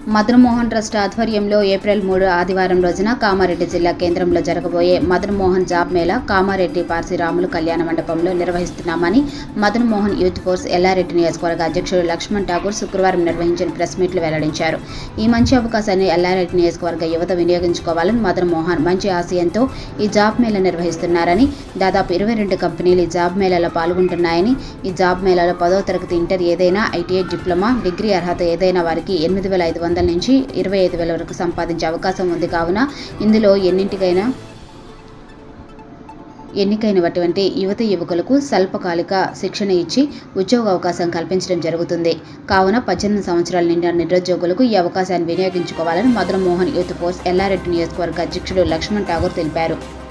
Madan Mohan trust ఆధ్వర్యంలో April మూడు ఆదివారం రోజున కామారెడ్డి జిల్లా కేంద్రంలో జరగబోయే మదన్మోహన్ జాబ్ మేళా కామారెడ్డి పార్సి రాములు కళ్యాణ మండపంలో నిర్వహిస్తున్నామని మదన్మోహన్ యూత్ ఫోర్స్ ఎల్లారెడ్డి నియోజకవర్గ అధ్యక్షుడు లక్ష్మణ్ ఠాగూర్ శుక్రవారం నిర్వహించిన ప్రెస్ మీట్లు వెల్లడించారు ఈ మంచి అవకాశాన్ని ఎల్లారెడ్డి నియోజకవర్గ యువత వినియోగించుకోవాలని మదన్ మోహన్ మంచి ఆశయంతో ఈ జాబ్ మేళా నిర్వహిస్తున్నారని దాదాపు ఇరవై రెండు కంపెనీలు ఈ జాబ్ మేళాలో పాల్గొంటున్నాయని ఈ జాబ్ మేళాలో పదో తరగతి ఇంటర్ ఏదైనా ఐటీఐ డిప్లొమా డిగ్రీ అర్హత ఏదైనా వారికి ఎనిమిది వేల ఐదు వందల నుంచి ఇరవై ఐదు వేల వరకు సంపాదించే అవకాశం ఉంది కావున ఇందులో ఎన్నింటికైనా ఎన్నికైనటువంటి యువత యువకులకు స్వల్పకాలిక శిక్షణ ఇచ్చి ఉద్యోగ అవకాశం కల్పించడం జరుగుతుంది కావున పద్దెనిమిది సంవత్సరాల నిండిన నిరుద్యోగులకు ఈ అవకాశాన్ని వినియోగించుకోవాలని మదన్ మోహన్ యూత్ ఫోర్స్ ఎల్లారెడ్డి నియోజకవర్గ అధ్యక్షుడు లక్ష్మణ్ ఠాగూర్ తెలిపారు